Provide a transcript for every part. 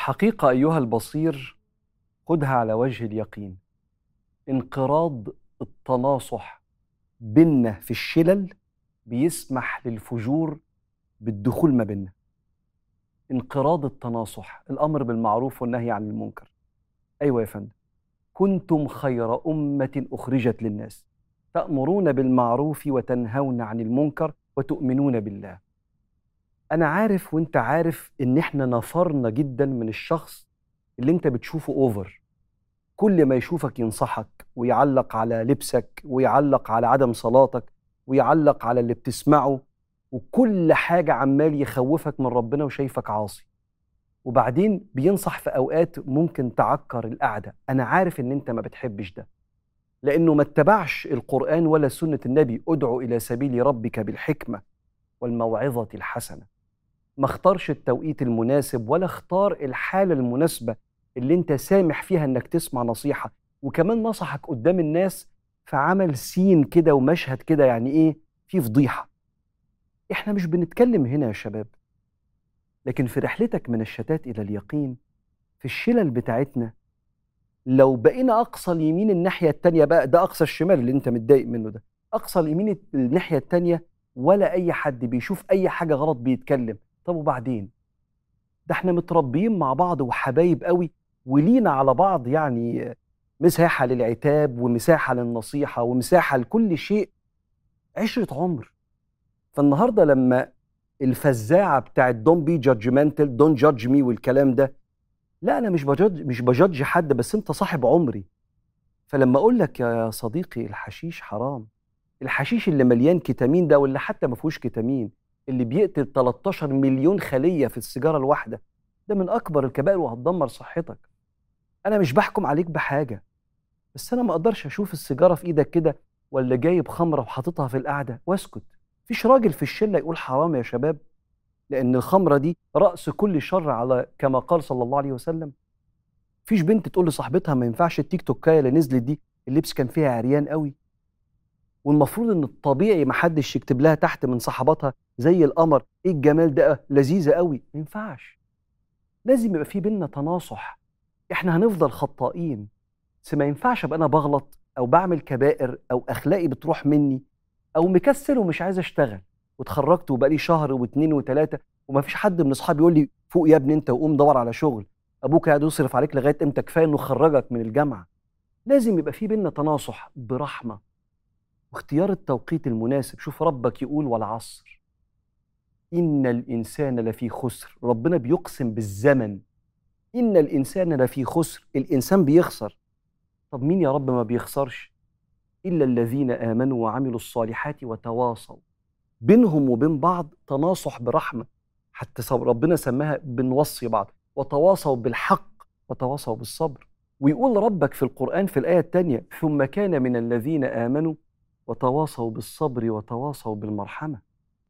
الحقيقة أيها البصير خدها على وجه اليقين انقراض التناصح بيننا في الشلل بيسمح للفجور بالدخول ما بيننا انقراض التناصح الأمر بالمعروف والنهي عن المنكر أيوة يا فندم كنتم خير أمة أخرجت للناس تأمرون بالمعروف وتنهون عن المنكر وتؤمنون بالله أنا عارف وأنت عارف إن إحنا نفرنا جدا من الشخص اللي أنت بتشوفه أوفر كل ما يشوفك ينصحك ويعلق على لبسك ويعلق على عدم صلاتك ويعلق على اللي بتسمعه وكل حاجة عمال يخوفك من ربنا وشايفك عاصي وبعدين بينصح في أوقات ممكن تعكر القعدة أنا عارف إن أنت ما بتحبش ده لأنه ما اتبعش القرآن ولا سنة النبي ادعو إلى سبيل ربك بالحكمة والموعظة الحسنة ما اختارش التوقيت المناسب ولا اختار الحالة المناسبة اللي انت سامح فيها انك تسمع نصيحة وكمان نصحك قدام الناس فعمل سين كده ومشهد كده يعني ايه في فضيحة احنا مش بنتكلم هنا يا شباب لكن في رحلتك من الشتات الى اليقين في الشلل بتاعتنا لو بقينا اقصى اليمين الناحيه التانية بقى ده اقصى الشمال اللي انت متضايق منه ده اقصى اليمين الناحيه التانية ولا اي حد بيشوف اي حاجه غلط بيتكلم طب وبعدين ده احنا متربيين مع بعض وحبايب قوي ولينا على بعض يعني مساحه للعتاب ومساحه للنصيحه ومساحه لكل شيء عشره عمر فالنهارده لما الفزاعه بتاعت دون بي جادجمنتال دون جادج مي والكلام ده لا انا مش بجدج مش بجدج حد بس انت صاحب عمري فلما اقول لك يا صديقي الحشيش حرام الحشيش اللي مليان كتامين ده واللي حتى ما فيهوش كتامين اللي بيقتل 13 مليون خليه في السيجاره الواحده ده من اكبر الكبائر وهتدمر صحتك انا مش بحكم عليك بحاجه بس انا ما اقدرش اشوف السيجاره في ايدك كده ولا جايب خمره وحاططها في القعده واسكت فيش راجل في الشله يقول حرام يا شباب لان الخمره دي راس كل شر على كما قال صلى الله عليه وسلم فيش بنت تقول لصاحبتها ما ينفعش التيك توكايه اللي نزلت دي اللبس كان فيها عريان قوي والمفروض ان الطبيعي ما حدش يكتب لها تحت من صحباتها زي القمر ايه الجمال ده لذيذه قوي ما ينفعش لازم يبقى في بينا تناصح احنا هنفضل خطائين بس ما ينفعش ابقى انا بغلط او بعمل كبائر او اخلاقي بتروح مني او مكسل ومش عايز اشتغل واتخرجت وبقالي شهر واثنين وثلاثه وما فيش حد من اصحابي يقول لي فوق يا ابني انت وقوم دور على شغل ابوك قاعد يصرف عليك لغايه امتى كفايه انه خرجك من الجامعه لازم يبقى في بينا تناصح برحمه واختيار التوقيت المناسب شوف ربك يقول والعصر ان الانسان لفي خسر ربنا بيقسم بالزمن ان الانسان لفي خسر الانسان بيخسر طب مين يا رب ما بيخسرش الا الذين امنوا وعملوا الصالحات وتواصوا بينهم وبين بعض تناصح برحمه حتى ربنا سماها بنوصي بعض وتواصوا بالحق وتواصوا بالصبر ويقول ربك في القرآن في الآية الثانية ثم كان من الذين آمنوا وتواصوا بالصبر وتواصوا بالمرحمة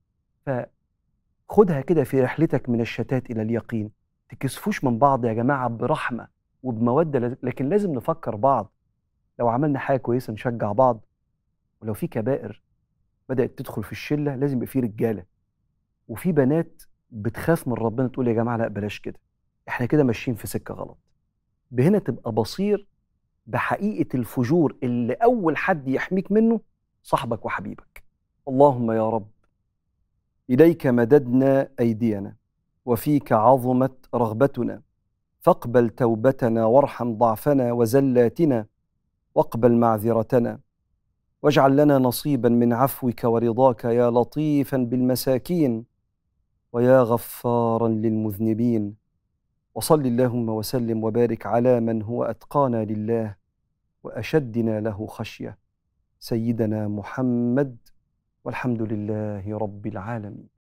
فخدها كده في رحلتك من الشتات إلى اليقين تكسفوش من بعض يا جماعة برحمة وبمودة لكن لازم نفكر بعض لو عملنا حاجة كويسة نشجع بعض ولو في كبائر بدأت تدخل في الشلة لازم يبقى في رجالة وفي بنات بتخاف من ربنا تقول يا جماعة لا بلاش كده احنا كده ماشيين في سكة غلط بهنا تبقى بصير بحقيقة الفجور اللي أول حد يحميك منه صاحبك وحبيبك اللهم يا رب إليك مددنا أيدينا وفيك عظمت رغبتنا فاقبل توبتنا وارحم ضعفنا وزلاتنا واقبل معذرتنا واجعل لنا نصيبا من عفوك ورضاك يا لطيفا بالمساكين ويا غفارا للمذنبين وصل اللهم وسلم وبارك على من هو اتقانا لله واشدنا له خشيه سيدنا محمد والحمد لله رب العالمين